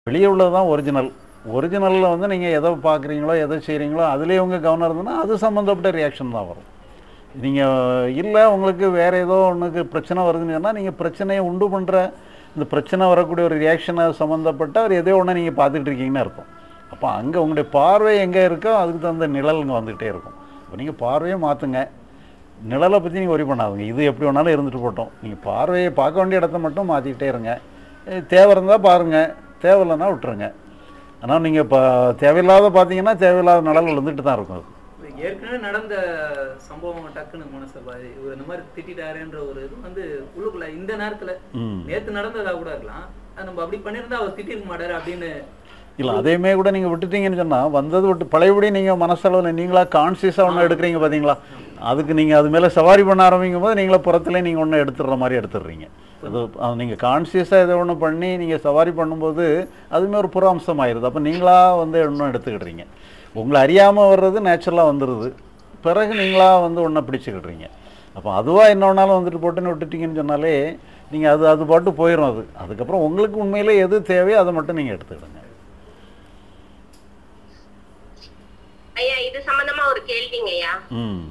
வெளியே உள்ளது தான் ஒரிஜினல் ஒரிஜினலில் வந்து நீங்கள் எதை பார்க்குறீங்களோ எதை செய்கிறீங்களோ அதுலேயே உங்கள் கவனம் இருந்ததுன்னா அது சம்மந்தப்பட்ட ரியாக்ஷன் தான் வரும் நீங்கள் இல்லை உங்களுக்கு வேறு ஏதோ ஒன்றுக்கு பிரச்சனை வருதுன்னு சொன்னால் நீங்கள் பிரச்சனையை உண்டு பண்ணுற இந்த பிரச்சனை வரக்கூடிய ஒரு ரியாக்ஷனை சம்மந்தப்பட்ட ஒரு எதோ ஒன்று நீங்கள் பார்த்துக்கிட்டு இருக்கீங்கன்னு அர்த்தம் அப்போ அங்கே உங்களுடைய பார்வை எங்கே இருக்கோ அதுக்கு தகுந்த நிழல் இங்கே வந்துக்கிட்டே இருக்கும் இப்போ நீங்கள் பார்வையை மாற்றுங்க நிழலை பற்றி நீங்கள் ஒரி பண்ணாதுங்க இது எப்படி வேணாலும் இருந்துட்டு போட்டோம் நீங்கள் பார்வையை பார்க்க வேண்டிய இடத்த மட்டும் மாற்றிக்கிட்டே இருங்க அஹ் தேவை இருந்தால் பாருங்கள் தேவையில்லைன்னா விட்டுருங்க ஆனால் நீங்கள் இப்போ தேவையில்லாத பார்த்தீங்கன்னா தேவையில்லாத நிழல் விழுந்துட்டு தான் இருக்கும் அது இது ஏற்கனவே நடந்த சம்பவம் டக்குன்னு மனசை பாதி இவர் இந்த மாதிரி திட்டிட்டாருன்ற ஒரு இது வந்து உள்ளுக்குள்ள இந்த நேரத்துல ம் நேத்து நடந்ததா கூட இருக்கலாம் அது நம்ம அப்படி பண்ணியிருந்தா அவர் திட்டிருக்க மாட்டாரு அப்படின்னு இல்லை அதையுமே கூட நீங்கள் விட்டுட்டீங்கன்னு சொன்னால் வந்தது விட்டு பழையபடி நீங்கள் மனசளவில் நீங்களா கான்சியஸாக ஒன்று எடுக்கிறீங்க பார்த்தீங்களா அதுக்கு நீங்கள் அது மேலே சவாரி பண்ண ஆரம்பிக்கும் போது நீங்களே புறத்துலேயே நீங்கள் ஒன்று எடுத்துடுற மாதிரி எடுத்துடுறீங்க அது நீங்கள் கான்சியஸாக இதை ஒன்று பண்ணி நீங்கள் சவாரி பண்ணும்போது அதுவுமே ஒரு புற அம்சம் ஆயிடுது அப்போ நீங்களா வந்து ஒன்றும் எடுத்துக்கிடுறீங்க உங்களை அறியாமல் வர்றது நேச்சுரலாக வந்துடுது பிறகு நீங்களா வந்து ஒன்றை பிடிச்சிக்கிடுறீங்க அப்போ அதுவாக என்ன வேணாலும் வந்துட்டு போட்டுன்னு விட்டுட்டீங்கன்னு சொன்னாலே நீங்கள் அது அது பாட்டு போயிடும் அது அதுக்கப்புறம் உங்களுக்கு உண்மையிலே எது தேவையோ அதை மட்டும் நீங்கள் எடுத்துக்கிடுங்க ஐயா இது சம்பந்தமா ஒரு கேள்விங்க ஐயா ம்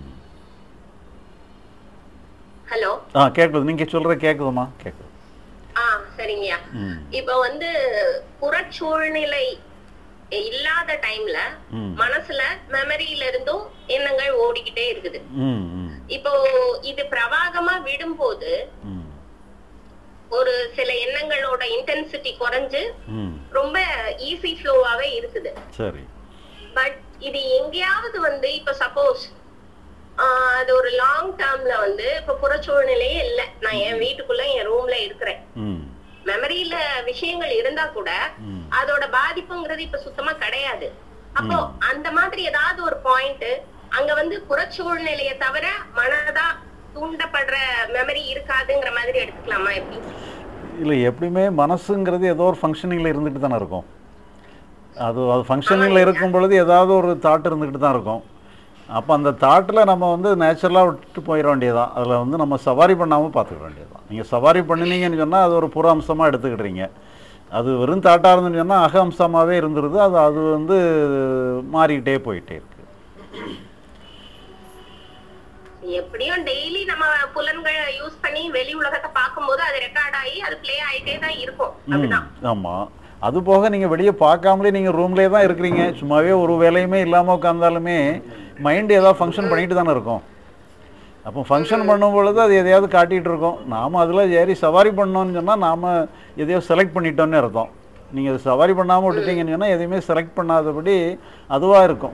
ஹலோ ஆ கேட்குது நீங்கள் சொல்கிற கேட்குதுமா கேட்குது ஆ சரிங்கய்யா ம் இப்ப வந்து புறச்சூழ்நிலை இல்லாத டைம்ல ம். மனசுல மெமரியில இருந்தும் எண்ணங்கள் ஓடிக்கிட்டே இருக்குது ம் ம் இப்போ இது பிரவாகமா விடும்போது ம் ஒரு சில எண்ணங்களோட இன்டென்சிட்டி குறைஞ்சு ம் ரொம்ப ஈஸி ஃப்ளோவாவே இருக்குது சரி பட் இது எங்கேயாவது வந்து இப்ப சப்போஸ் அது ஒரு லாங் டேர்ம்ல வந்து இப்ப புறச்சூழ்நிலையே இல்ல நான் என் வீட்டுக்குள்ள என் ரூம்ல இருக்கிறேன் ம் மெமரியில விஷயங்கள் இருந்தா கூட ம் அதோட பாதிப்புங்கிறது இப்ப சுத்தமா கிடையாது அப்போ அந்த மாதிரி ஏதாவது ஒரு பாயிண்ட் அங்க வந்து புறச்சூழ்நிலையை தவிர மனதா தூண்டப்படுற மெமரி இருக்காதுங்கிற மாதிரி எடுத்துக்கலாமா எப்படி இல்லை எப்படியுமே மனசுங்கிறது ஏதோ ஒரு ஃபங்க்ஷனிங்கில் இருந்துட்டு தானே இருக்கும் அது அது ஃபங்க்ஷனிங்கில் இருக்கும் பொழுது ஏதாவது ஒரு தாட் இருந்துக்கிட்டு தான் இருக்கும் அப்போ அந்த தாட்டில் நம்ம வந்து நேச்சுரலாக விட்டு போயிட வேண்டியதான் அதில் வந்து நம்ம சவாரி பண்ணாமல் பார்த்துக்க வேண்டியதுதான் நீங்கள் சவாரி பண்ணினீங்கன்னு சொன்னால் அது ஒரு புற அம்சமாக எடுத்துக்கிடுறீங்க அது வெறும் தாட்டாக இருந்துன்னு சொன்னால் அக அம்சமாகவே இருந்துருது அது அது வந்து மாறிக்கிட்டே போயிட்டே இருக்கு எப்படியும் டெய்லி நம்ம புலன்களை யூஸ் பண்ணி வெளி உலகத்தை பார்க்கும்போது அது ரெக்கார்ட் ஆகி அது ப்ளே ஆயிட்டே தான் இருக்கும் அப்படிதான் ஆமாம் அது போக நீங்கள் வெளியே பார்க்காமலே நீங்கள் ரூம்லேயே தான் இருக்கிறீங்க சும்மாவே ஒரு வேலையுமே இல்லாமல் உட்காந்தாலுமே மைண்டு ஏதாவது ஃபங்க்ஷன் பண்ணிட்டு தானே இருக்கும் அப்போ ஃபங்க்ஷன் பண்ணும் பொழுது அது எதையாவது காட்டிகிட்டு இருக்கோம் நாம் அதில் ஏறி சவாரி பண்ணோம்னு சொன்னால் நாம் எதையோ செலக்ட் பண்ணிட்டோன்னு அர்த்தம் நீங்கள் அது சவாரி பண்ணாமல் விட்டுட்டீங்கன்னு சொன்னால் எதையுமே செலக்ட் பண்ணாதபடி அதுவாக இருக்கும்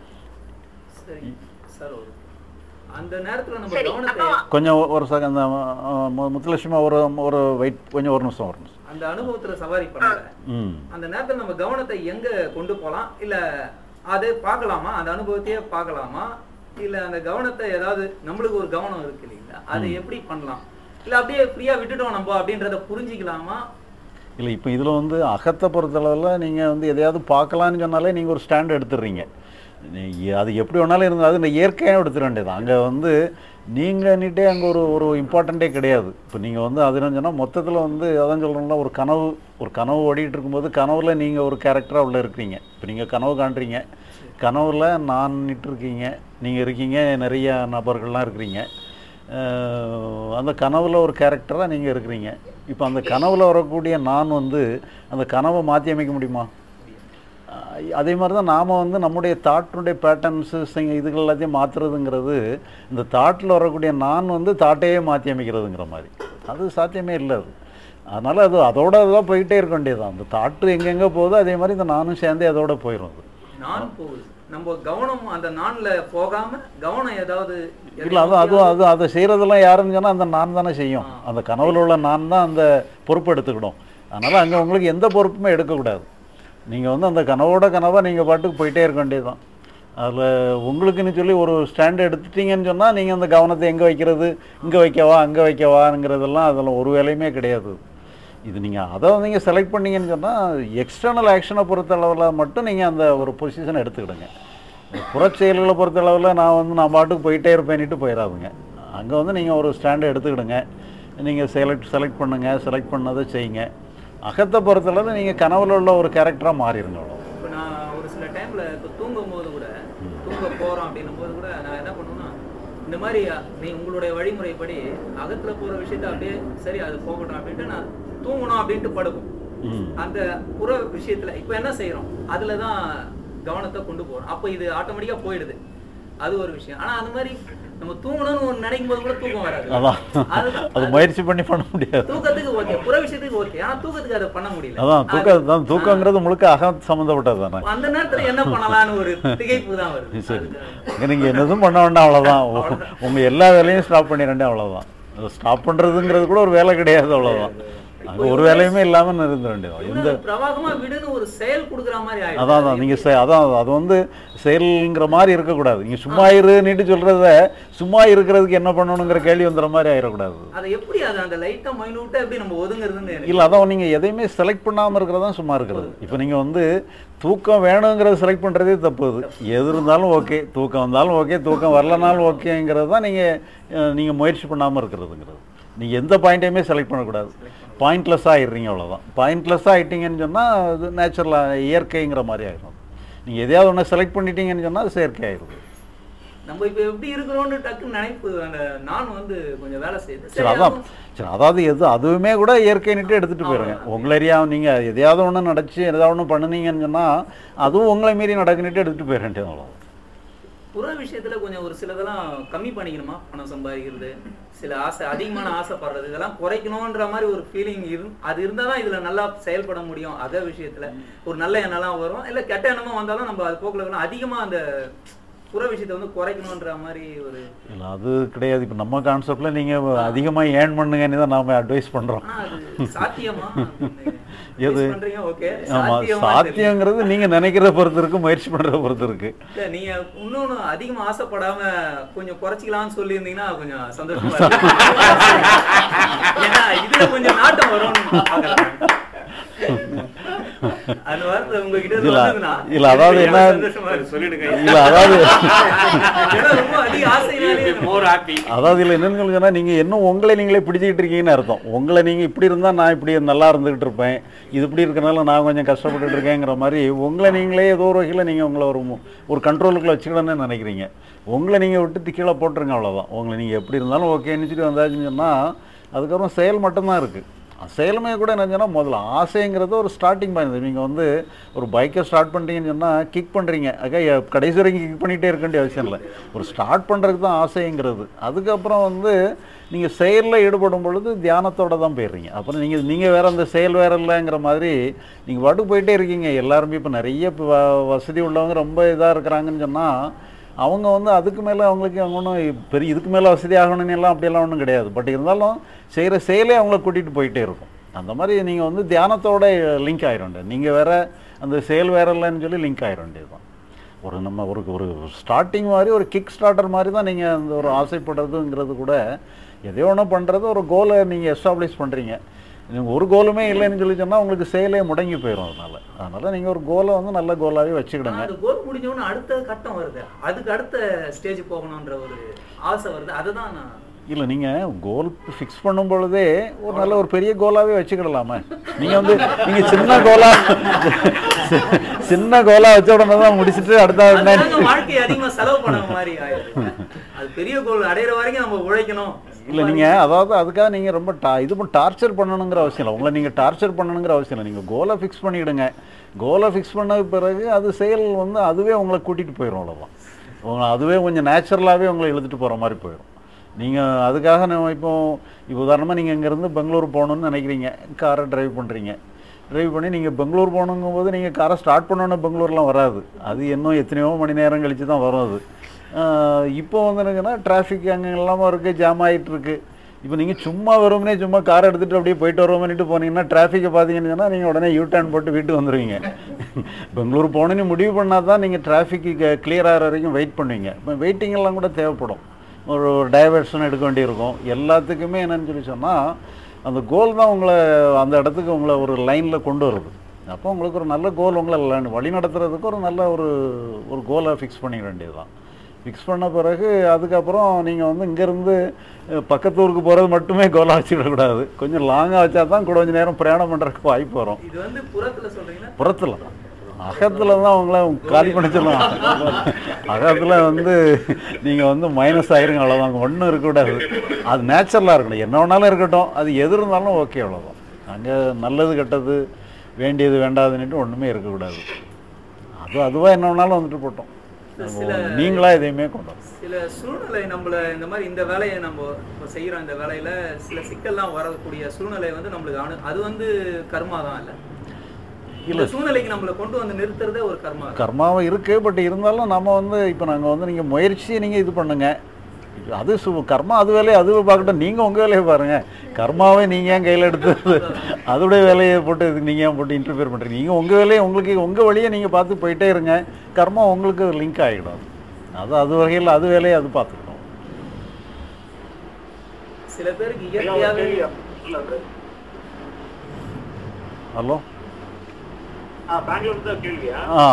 சரி சார் ஒரு அந்த நேரத்துல நம்ம சரி கவனத்தை அப்போ கொஞ்சம் ஒரு செகண்ட் அந்த அஹ், மு- முத்துலட்சுமி ஒரு ஒரு வெயிட் கொஞ்சம் ஒரு நிமிஷம் ஒரு நிமிஷம் அந்த அனுபவத்துல சவாரி பண்ணல ம் அந்த நேரத்துல நம்ம கவனத்தை எங்க கொண்டு போலாம் இல்ல அதை பார்க்கலாமா அந்த அனுபவத்தையே பார்க்கலாமா இல்ல அந்த கவனத்தை ஏதாவது நம்மளுக்கு ஒரு கவனம் இருக்கு இல்லைங்களா அதை எப்படி பண்ணலாம் இல்ல அப்படியே ஃப்ரீயா விட்டுட்டோம் நம்ம அப்படின்றத புரிஞ்சிக்கலாமா இல்லை இப்போ இதில் வந்து அகத்தை பொறுத்தளவில் நீங்கள் வந்து எதையாவது பார்க்கலான்னு சொன்னாலே நீங்கள் ஒரு ஸ்டாண்ட் எடுத்துடுறீங்க நீ- அது எப்படி வேணாலும் இருந்தால் அது இந்த இயற்கையாக எடுத்துட வேண்டியது அங்கே வந்து நீங்கன்னுட்டே அங்கே ஒரு ஒரு இம்பார்ட்டண்ட்டே கிடையாது இப்போ நீங்கள் வந்து அது என்ன சொன்னால் மொத்தத்தில் வந்து அதான் சொல்கிறோம்ல ஒரு கனவு ஒரு கனவு ஓடிட்டு இருக்கும்போது கனவுல நீங்கள் ஒரு கேரக்டராக உள்ளே இருக்கிறீங்க இப்போ நீங்கள் கனவு காண்றீங்க கனவுல நான் இருக்கீங்க நீங்கள் இருக்கீங்க நிறைய நபர்கள்லாம் இருக்கிறீங்க அஹ் அந்த கனவுல ஒரு கேரக்டராக நீங்கள் இருக்கிறீங்க இப்போ அந்த கனவுல வரக்கூடிய நான் வந்து அந்த கனவை மாற்றி அமைக்க முடியுமா அஹ் அதே மாதிரி தான் நாம் வந்து நம்முடைய தாட்டினுடைய பேட்டர்ன்ஸு இதுகள் எல்லாத்தையும் மாற்றுறதுங்கிறது இந்த தாட்டில் வரக்கூடிய நான் வந்து தாட்டையே மாற்றி அமைக்கிறதுங்கிற மாதிரி அது சாத்தியமே இல்லை அது அதனால் அது அதோட தான் போயிட்டே இருக்க வேண்டியதுதான் அந்த தாட்டு எங்கெங்கே போகுதோ அதே மாதிரி இந்த நானும் சேர்ந்தே அதோட போயிடும் அது நான் போகுது நம்ம கவனம் அந்த நான்ல போகாம கவனம் ஏதாவது இல்லை அது அது அது அதை செய்கிறதெல்லாம் யாருன்னு சொன்னால் அந்த நான் தானே செய்யும் அந்த கனவுல உள்ள நான் தான் அந்த பொறுப்பு எடுத்துக்கிடும் அதனால் அங்கே உங்களுக்கு எந்த பொறுப்புமே எடுக்கக்கூடாது நீங்கள் வந்து அந்த கனவோட கனவாக நீங்கள் பாட்டுக்கு போயிட்டே இருக்க வேண்டியதுதான் அதில் உங்களுக்குன்னு சொல்லி ஒரு ஸ்டாண்ட் எடுத்துட்டீங்கன்னு சொன்னால் நீங்கள் அந்த கவனத்தை எங்கே வைக்கிறது இங்கே வைக்கவா அங்கே வைக்கவாங்கிறதெல்லாம் அதில் ஒரு வேலையுமே கிடையாது இது நீங்கள் அதை நீங்கள் செலக்ட் பண்ணீங்கன்னு சொன்னால் எக்ஸ்டர்னல் ஆக்ஷனை பொறுத்தளவில் மட்டும் நீங்கள் அந்த ஒரு பொசிஷனை எடுத்துக்கிடுங்க புறச்செயல்களை பொறுத்தளவில் நான் வந்து நான் பாட்டுக்கு போயிட்டே இருப்பேன்னுட்டு போயிடாதுங்க அங்கே வந்து நீங்கள் ஒரு ஸ்டாண்டை எடுத்துக்கிடுங்க நீங்கள் செலக்ட் செலக்ட் பண்ணுங்கள் செலக்ட் பண்ணதை செய்யுங்க அகத்தை பொறுத்தளவு நீங்கள் கனவுல உள்ள ஒரு கேரக்டராக மாறிடுங்க அவ்வளோ இப்போ நான் ஒரு சில டைம்ல இப்போ தூங்கும் போது கூட தூங்க போறோம் அப்படின்னும் போது கூட நான் என்ன பண்ணுவேன்னா இந்த மாதிரி நீ உங்களுடைய வழிமுறைப்படி அகத்துல போற விஷயத்த அப்படியே சரி அது போகட்டும் அப்படின்ட்டு நான் தூங்கணும் அப்படின்ட்டு படுக்கும் ம் அந்த புற விஷயத்துல இப்போ என்ன செய்றோம் அதுல தான் கவனத்தை கொண்டு போறோம் அப்போ இது ஆட்டோமேட்டிக்கா போயிடுது அது ஒரு விஷயம் ஆனா அந்த மாதிரி நம்ம தூங்கணும்னு ஒண்ணு நினைக்கும் போது கூட தூக்கம் வராது அதான் அதுதான் அது முயற்சி பண்ணி பண்ண முடியாது தூக்கத்துக்கு ஓகே புற விஷயத்துக்கு ஓகே ஆனா தூக்கத்துக்கு அதை பண்ண முடியல அதான் தூக்கம் தான் தூக்கங்கிறது முழுக்க அகம் சம்மந்தப்பட்டது தானே அந்த நேரத்துல என்ன பண்ணலாம்னு ஒரு திகைப்பு தான் வருது சரி இங்க நீங்க என்னதும் பண்ண வேண்டாம் அவ்வளவுதான் உ- உங்க எல்லா வேலையும் ஸ்டாப் பண்ணிடண்டே அவ்வளவுதான் ஸ்டாப் பண்றதுங்கிறது கூட ஒரு வேலை கிடையாது அவ்வளவுதான் அங்க ஒரு வேலையுமே இல்லாம இருந்த வேண்டியது எந்த இன்னும் பிரவாகமா விடுன்னு ஒரு செயல் கொடுக்குற மாதிரி ஆயிடுது அதான் அதான் நீங்க செ- அதான் அது வந்து செயல்ங்கிற மாதிரி இருக்கக்கூடாது நீங்க சும்மா இருன்னுட்டு சொல்றத சும்மா இருக்கிறதுக்கு என்ன பண்ணணுங்கிற கேள்வி வந்துற மாதிரி ஆயிடக்கூடாது அதை எப்படி அது அந்த லைட்டா மைனூட்டா எப்படி நம்ம ஒதுங்குறதுன்னு எனக்கு இல்ல அதான் நீங்க எதையுமே செலக்ட் பண்ணாம இருக்கிறது தான் சும்மா இருக்கிறது இப்போ நீங்க வந்து தூக்கம் வேணுங்கிறத செலக்ட் பண்றதே தப்பு அது எது இருந்தாலும் ஓகே தூக்கம் வந்தாலும் ஓகே தூக்கம் வரலனாலும் ஓகேங்கிறது தான் நீங்க அஹ், நீங்க முயற்சி பண்ணாம இருக்கிறதுங்கிறது நீங்க எந்த பாயிண்ட்டையுமே செலக்ட் பண்ணக்கூடாது பாயிண்ட்லெஸ்ஸாக ஆயிடுறீங்க அவ்வளவுதான் பாயிண்ட்லெஸ்ஸாக ஆயிட்டீங்கன்னு சொன்னா அது நேச்சுரலாக இயற்கைங்கிற மாதிரி ஆயிடும் நீங்க எதையாவது ஒன்று செலக்ட் பண்ணிட்டீங்கன்னு சொன்னா அது செயற்கை ஆயிடுது நம்ம இப்ப எப்படி இருக்கிறோம்னு டக்குன்னு நினைப்பு அந்த நான் வந்து கொஞ்சம் வேலை செய்யுது சரி அதான் சரி அதாவது எது அதுவுமே கூட இயற்கைன்னுட்டு எடுத்துட்டு போயிருங்க உங்களை அறியாம நீங்க எதையாவது ஒண்ணு நடச்சு எதாவது ஒண்ணு பண்ணுனீங்கன்னு சொன்னா அதுவும் உங்களை மீறி நடக்குன்னுட்டு எடுத்துட்டு போயிட வேண்டியது அவ்வளவுதான். புற விஷயத்துல கொஞ்சம் ஒரு சிலதெல்லாம் கம்மி பண்ணிக்கணுமா பணம் சம்பாதிக்கிறது சில ஆசை அதிகமான ஆசைப்படுறது இதெல்லாம் குறைக்கணும்ன்ற மாதிரி ஒரு ஃபீலிங் இரு அது இருந்தால் தான் இதுல நல்லா செயல்பட முடியும் அதே விஷயத்துல ஒரு நல்ல எண்ணம்லாம் வரும் இல்ல கெட்ட எண்ணமா வந்தாலும் நம்ம அது போக்குல வேணும் அதிகமா அந்த புற விஷயத்தை வந்து குறைக்கணும்ன்ற மாதிரி ஒரு இல்ல அது கிடையாது இப்போ நம்ம கான்செப்ட்ல நீங்க அதிகமா ஏர்ன் பண்ணுங்கன்னு தான் நாம அட்வைஸ் பண்றோம் ஆனா அது சாத்தியமா எது? Advice பண்றீங்க ஓகே ஆமா சாத்தியங்கிறது நீங்க நினைக்கிறத பொறுத்து இருக்கு முயற்சி பண்றத பொறுத்து இருக்கு இல்ல நீங்க இன்னொன்னு அதிகமா ஆசைப்படாம கொஞ்சம் குறைச்சிக்கலாம்னு சொல்லியிருந்தீங்கன்னா கொஞ்சம் சந்தோஷமா இருக்கும் ஏன்னா இதுல கொஞ்சம் நாட்டம் வரும்னு பாக்குறேன் அந்த வாரத்துல உங்ககிட்ட இருந்து இல்ல வந்ததுன்னா இல்ல அதாவது என்ன சந்தோஷமா இருக்கும் சொல்லிடுங்க இல்ல அதாவது ஏன்னா ரொம்ப அதிக ஆசைனாலே மோர் ஹாப்பி அதாவது இல்லை என்னன்னு சொன்னா நீங்க இன்னும் உங்களை நீங்களே பிடிச்சிக்கிட்டு இருக்கீங்கன்னு அர்த்தம் உங்களை நீங்க இப்படி இருந்தா நான் இப்படி நல்லா இருந்துகிட்டு இருப்பேன் இது இப்படி இருக்கனால நான் கொஞ்சம் கஷ்டப்பட்டுட்டு இருக்கேங்கிற மாதிரி உங்களை நீங்களே ஏதோ ஒரு வகையில் நீங்க உங்களை ஒரு மு- ஒரு கண்ட்ரோலுக்குள்ள வச்சுக்கணும்னு நினைக்கிறீங்க உங்களை நீங்க விட்டு கீழே போட்டுருங்க அவ்வளவுதான் உங்களை நீங்க எப்படி இருந்தாலும் ஓகேன்னு சொல்லி வந்தாச்சுன்னு சொன்னா அதுக்கப்புறம் செயல் மட்டும்தான் இருக்கு செயலுமே கூட என்ன சொன்னா முதல்ல ஆசைங்கிறது ஒரு ஸ்டார்டிங் பாயிண்ட் நீங்கள் வந்து ஒரு பைக்கை ஸ்டார்ட் பண்ணிட்டீங்கன்னு சொன்னால் கிக் பண்ணுறீங்க அக்கா எ- கடைசி வரைக்கும் கிக் பண்ணிகிட்டே இருக்க வேண்டிய அவசியம் இல்லை ஒரு ஸ்டார்ட் பண்ணுறதுக்கு தான் ஆசைங்கிறது அதுக்கப்புறம் வந்து நீங்கள் செயலில் ஈடுபடும் பொழுது தியானத்தோட தான் போயிடுறீங்க அப்புறம் நீங்கள் நீங்கள் வேற அந்த செயல் வேற இல்லைங்கிற மாதிரி நீங்கள் பாட்டுக்கு போயிட்டே இருக்கீங்க எல்லாருமே இப்போ நிறைய இப்போ வ- வசதி உள்ளவங்க ரொம்ப இதாக இருக்கிறாங்கன்னு சொன்னால் அவங்க வந்து அதுக்கு மேலே அவங்களுக்கு அவங்க ஒன்றும் பெரிய இதுக்கு மேலே வசதி ஆகணும்னு எல்லாம் அப்படியெல்லாம் ஒன்றும் கிடையாது பட் இருந்தாலும் செய்கிற செயலே அவங்கள கூட்டிகிட்டு போயிட்டே இருக்கும் அந்த மாதிரி நீங்கள் வந்து தியானத்தோட லிங்க் ஆயிரும் நீங்கள் வேற அந்த செயல் வேற இல்லைன்னு சொல்லி லிங்க் ஆயிர வேண்டியதுதான் ஒரு நம்ம ஒரு ஒரு ஸ்டார்டிங் மாதிரி ஒரு கிக் ஸ்டார்டர் மாதிரி தான் நீங்கள் அந்த ஒரு ஆசைப்படுறதுங்கிறது கூட எதையோ ஒன்று பண்ணுறது ஒரு கோலை நீங்கள் எஸ்டாப்ளிஷ் பண்ணுறீங்க நீங்கள் ஒரு கோலுமே இல்லைன்னு சொல்லி சொன்னால் உங்களுக்கு செயலே முடங்கி போயிடும் அதனால அதனால் நீங்கள் ஒரு கோலை வந்து நல்ல கோலாகவே வச்சுக்கிடுங்க அது கோல் முடிஞ்ச உடனே அடுத்த கட்டம் வருது அதுக்கு அடுத்த ஸ்டேஜ் போகணும்ன்ற ஒரு ஆசை வருது அதுதான் நான் இல்லை நீங்கள் கோல் ஃபிக்ஸ் பண்ணும் பொழுதே ஒரு நல்ல ஒரு பெரிய கோலாகவே வச்சுக்கிடலாமே நீங்கள் வந்து நீங்கள் சின்ன கோலா சின்ன கோலா வச்ச உடனே தான் முடிச்சுட்டு அடுத்த அதுதாங்க வாழ்க்கை அதிகமா செலவு பண்ண மாதிரி ஆயிடுது அது பெரிய கோல் அடையிற வரைக்கும் நம்ம உழைக்கணும் இல்லை நீங்கள் அதாவது அதுக்காக நீங்கள் ரொம்ப டா இது பண்ணி டார்ச்சர் பண்ணணுங்கிற அவசியம் இல்லை உங்களை நீங்கள் டார்ச்சர் பண்ணணுங்கிற அவசியம் இல்லை நீங்கள் கோலை ஃபிக்ஸ் பண்ணிவிடுங்க கோலை ஃபிக்ஸ் பண்ண பிறகு அது செயல் வந்து அதுவே உங்களை கூட்டிகிட்டு போயிடும் அவ்வளோதான் உங்களை அதுவே கொஞ்சம் நேச்சுரலாகவே உங்களை இழுத்துட்டு போகிற மாதிரி போயிடும் நீங்கள் அதுக்காக நம்ம இப்போ இப்போ உதாரணமாக நீங்கள் இங்கேருந்து பெங்களூர் போகணுன்னு நினைக்கிறீங்க காரை டிரைவ் பண்ணுறீங்க டிரைவ் பண்ணி நீங்கள் பெங்களூர் போகணுங்கும் போது நீங்கள் காரை ஸ்டார்ட் பண்ணோன்னே பெங்களூர்லாம் வராது அது இன்னும் எத்தனையோ மணி நேரம் கழித்து தான் வரும் அது ஆஹ் இப்போ வந்து என்னங்கன்னா டிராஃபிக் அங்கே எல்லாமே இருக்குது ஜாம் ஆகிட்டு இருக்கு இப்போ நீங்கள் சும்மா வெறுமனே சும்மா கார் எடுத்துகிட்டு அப்படியே போயிட்டு வரோம்னுட்டு போனீங்கன்னா டிராஃபிக்கை பார்த்தீங்கன்னு சொன்னால் நீங்கள் உடனே யூ டர்ன் போட்டு வீட்டுக்கு வந்துடுவீங்க பெங்களூர் போகணுன்னு முடிவு பண்ணால் தான் நீங்கள் டிராஃபிக்கு கிளியர் ஆகிற வரைக்கும் வெயிட் பண்ணுவீங்க இப்போ வெயிட்டிங் எல்லாம் கூட தேவைப்படும் ஒரு ஒரு டைவர்ஷன் எடுக்க வேண்டியிருக்கும் எல்லாத்துக்குமே என்னன்னு சொல்லி சொன்னால் அந்த கோல் தான் உங்களை அந்த இடத்துக்கு உங்களை ஒரு லைனில் கொண்டு வருது அப்போ உங்களுக்கு ஒரு நல்ல கோல் உங்களை line- வழி நடத்துறதுக்கு ஒரு நல்ல ஒரு ஒரு கோலை ஃபிக்ஸ் பண்ணிக்க வேண்டியது தான் ஃபிக்ஸ் பண்ண பிறகு அதுக்கப்புறம் நீங்கள் வந்து இங்கேருந்து பக்கத்து ஊருக்கு போகிறது மட்டுமே கோலா வச்சுக்கிடக்கூடாது கொஞ்சம் லாங்காக வச்சா தான் கூட கொஞ்சம் நேரம் பிரயாணம் பண்ணுறதுக்கு வாய்ப்பு வரும் இது வந்து புறத்துல சொல்றீங்கன்னா புறத்தில் அகத்தில் தான் உங்களை காலி பண்ண சொல்லலாம் அகத்தில் வந்து நீங்கள் வந்து மைனஸ் ஆயிருங்க அவ்வளோதான் ஒன்றும் இருக்கக்கூடாது அது நேச்சுரலாக இருக்கணும் என்ன வேணாலும் இருக்கட்டும் அது எது இருந்தாலும் ஓகே அவ்வளோதான் அங்கே நல்லது கெட்டது வேண்டியது வேண்டாதுன்னுட்டு ஒன்றுமே இருக்கக்கூடாது அது அதுவாக என்ன வேணாலும் வந்துட்டு போட்டோம் சில- நீங்களா எதையுமே கொண்டு வரணும். சில சூழ்நிலை நம்மள இந்த மாதிரி இந்த வேலையை நம்ம இப்போ செய்யறோம் இந்த வேலையில சில சிக்கல்லாம் வரக்கூடிய சூழ்நிலை வந்து நம்மளுக்கு அனு அது வந்து கர்மா தான் இல்ல இல்ல சூழ்நிலைக்கு நம்மளை கொண்டு வந்து நிறுத்துறதே ஒரு கர்மா தான். கர்மாவும் இருக்குது பட் இருந்தாலும் நம்ம வந்து இப்போ நாங்கள் வந்து நீங்கள் முயற்சியை நீங்கள் இது பண்ணுங்க அது சு கர்மா அது வேலையை அது பார்க்கட்டும் நீங்கள் உங்கள் வேலையை பாருங்கள் கர்மாவை நீங்கள் ஏன் கையில் எடுத்து அதோடைய வேலையை போட்டு இதுக்கு நீங்கள் ஏன் போட்டு இன்டர்ஃபியர் பண்ணுறீங்க நீங்கள் உங்கள் வேலையை உங்களுக்கு உங்கள் வழியை நீங்கள் பார்த்து போயிட்டே இருங்க கர்மா உங்களுக்கு லிங்க் ஆகிடும் அது அது வகையில் அது வேலையை அது பார்த்துக்கணும் சில பேருக்கு ஐயா, ஒரு இயற்கையாவே கேள்வி சொல்லுங்க. ஹலோ ஆ, பெங்களூர் தான் கேள்வியா ஆ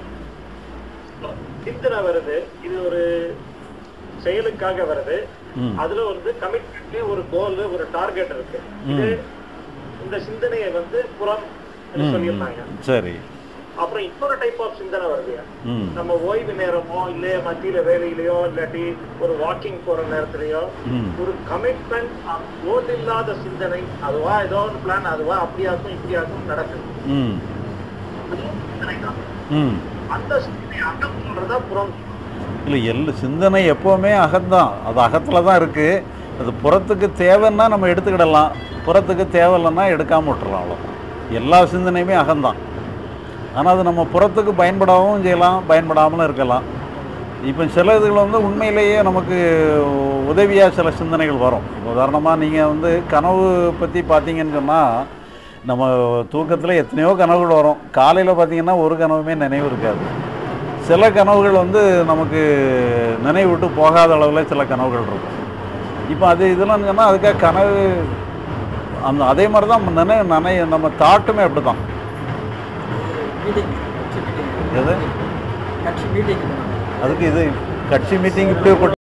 சிந்தனை வருது இது ஒரு செயலுக்காக வருது ம் அதுல வந்து கமிட்மெண்ட்லயே ஒரு கோல் ஒரு டார்கெட் இருக்கு இது இந்த சிந்தனையை வந்து புறம் ம், ம். சொல்லியிருந்தாங்க சரி அப்புறம் இன்னொரு டைப் ஆஃப் சிந்தனை வருது ம் நம்ம ஓய்வு நேரமோ இல்ல மத்தியில வேலையிலயோ இல்லாட்டி ஒரு வாக்கிங் போற நேரத்திலயோ ம் ஒரு கமிட்மெண்ட் கோல் இல்லாத சிந்தனை அதுவா ஏதோ ஒரு பிளான் அதுவா அப்படியாக்கும் இப்படியாக்கும் நடக்குது ம் அதுவும் சிந்தனை தான் ம் அந்த சிந்தனை அகம் சொல்றதா புறம் இல்லை எல் சிந்தனை எப்போவுமே அகம்தான் அது அகத்தில் தான் இருக்குது அது புறத்துக்கு தேவைன்னா நம்ம எடுத்துக்கிடலாம் புறத்துக்கு தேவையில்லைன்னா எடுக்காமல் விட்டுறலாம் அவ்வளோ எல்லா சிந்தனையுமே அகம்தான் ஆனால் அது நம்ம புறத்துக்கு பயன்படாகவும் செய்யலாம் பயன்படாமலும் இருக்கலாம் இப்போ சில இதுகள் வந்து உண்மையிலேயே நமக்கு உதவியாக சில சிந்தனைகள் வரும் உதாரணமாக நீங்கள் வந்து கனவு பற்றி பார்த்தீங்கன்னு சொன்னால் நம்ம தூக்கத்தில் எத்தனையோ கனவுகள் வரும் காலையில் பார்த்தீங்கன்னா ஒரு கனவுமே நினைவு இருக்காது சில கனவுகள் வந்து நமக்கு நினைவு விட்டு போகாத அளவில் சில கனவுகள் இருக்கும் இப்போ அது இதெல்லாம் சொன்னால் அதுக்காக கனவு அந்த அதே மாதிரி தான் நினைவு நினை நம்ம தாட்டுமே அப்படி தான் மீட்டிங் கட்சி மீட்டிங் எது கட்சி மீட்டிங் அதுக்கு இது கட்சி மீட்டிங் இப்படியே போட்டு